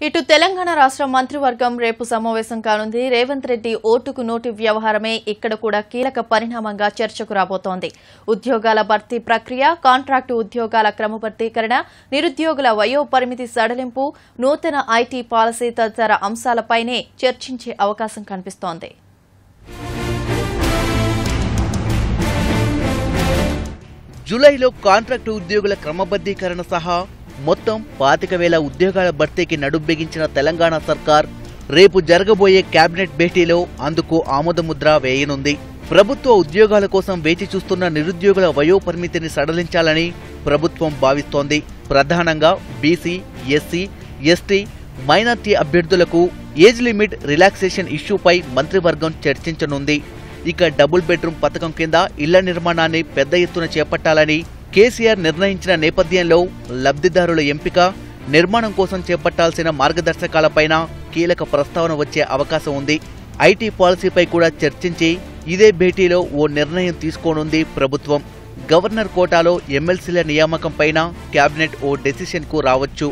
ఇటు తెలంగాణ రాష్ట్ర మంత్రివర్గం రేపు సమావేశం కానుంది రేవంత్ రెడ్డి ఓటుకు నోటు వ్యవహారమే ఇక్కడ కూడా కీలక పరిణామంగా చర్చకు రాబోతోంది ఉద్యోగాల భర్తీ ప్రక్రియ కాంట్రాక్టు ఉద్యోగాల క్రమబద్దీకరణ నిరుద్యోగుల వయో పరిమితి సడలింపు నూతన ఐటీ పాలసీ తదితర అంశాలపైనే చర్చించే అవకాశం కనిపిస్తోంది జూలైలో కాంట్రాక్టు ఉద్యోగుల క్రమబద్ధీకరణ సహా మొత్తం పాతిక వేల ఉద్యోగాల భర్తీకి నడుంబిగించిన తెలంగాణ సర్కార్ రేపు జరగబోయే కేబినెట్ భేటీలో అందుకు ఆమోదముద్ర వేయనుంది ప్రభుత్వ ఉద్యోగాల కోసం వేచి చూస్తున్న నిరుద్యోగుల వయోపరిమితిని సడలించాలని ప్రభుత్వం భావిస్తోంది ప్రధానంగా బీసీ ఎస్సీ ఎస్టీ మైనార్టీ అభ్యర్థులకు ఏజ్ లిమిట్ రిలాక్సేషన్ ఇష్యూపై మంత్రివర్గం చర్చించనుంది ఇక డబుల్ బెడ్రూమ్ పథకం కింద ఇళ్ల నిర్మాణాన్ని పెద్ద ఎత్తున చేపట్టాలని కేసీఆర్ నిర్ణయించిన నేపథ్యంలో లబ్ధిదారుల ఎంపిక నిర్మాణం కోసం చేపట్టాల్సిన మార్గదర్శకాలపైన కీలక ప్రస్తావన వచ్చే అవకాశం ఉంది ఐటీ పాలసీపై కూడా చర్చించి ఇదే భేటీలో ఓ నిర్ణయం తీసుకోనుంది ప్రభుత్వం గవర్నర్ కోటాలో ఎమ్మెల్సీల నియామకంపైన కేబినెట్ ఓ డెసిషన్కు రావచ్చు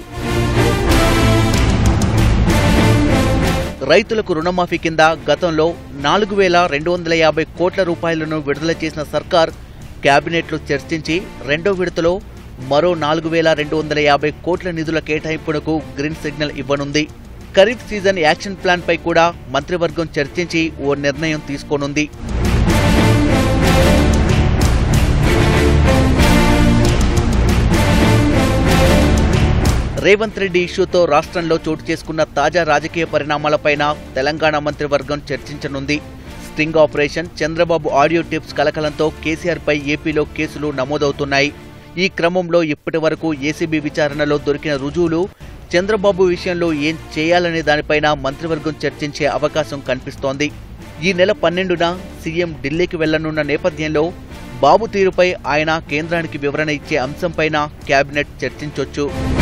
రైతులకు రుణమాఫీ కింద గతంలో నాలుగు వేల రెండు వందల యాభై కోట్ల రూపాయలను విడుదల చేసిన సర్కార్ కేబినెట్లో చర్చించి రెండో విడతలో మరో నాలుగు వేల రెండు వందల యాభై కోట్ల నిధుల కేటాయింపునకు గ్రీన్ సిగ్నల్ ఇవ్వనుంది ఖరీఫ్ సీజన్ యాక్షన్ ప్లాన్ పై కూడా మంత్రివర్గం చర్చించి ఓ నిర్ణయం తీసుకోనుంది రేవంత్ రెడ్డి ఇష్యూతో రాష్ట్రంలో చోటు చేసుకున్న తాజా రాజకీయ పరిణామాలపైన తెలంగాణ మంత్రివర్గం చర్చించనుంది sting operation Chandrababu audio tapes కలకలంతో కేసీఆర్పై ఏపీలో కేసులు నమోదవుతున్నాయి ఈ క్రమంలో ఇప్పటి వరకు ఏసీబీ విచారణలో దొరికిన రుజువులు చంద్రబాబు విషయంలో ఏం చేయాలనే దానిపైన మంత్రివర్గం చర్చించే అవకాశం కనిపిస్తోంది ఈ నెల పన్నెండున సీఎం ఢిల్లీకి వెళ్లనున్న నేపథ్యంలో బాబు తీరుపై ఆయన కేంద్రానికి వివరణ ఇచ్చే అంశంపైన కేబినెట్ చర్చించొచ్చు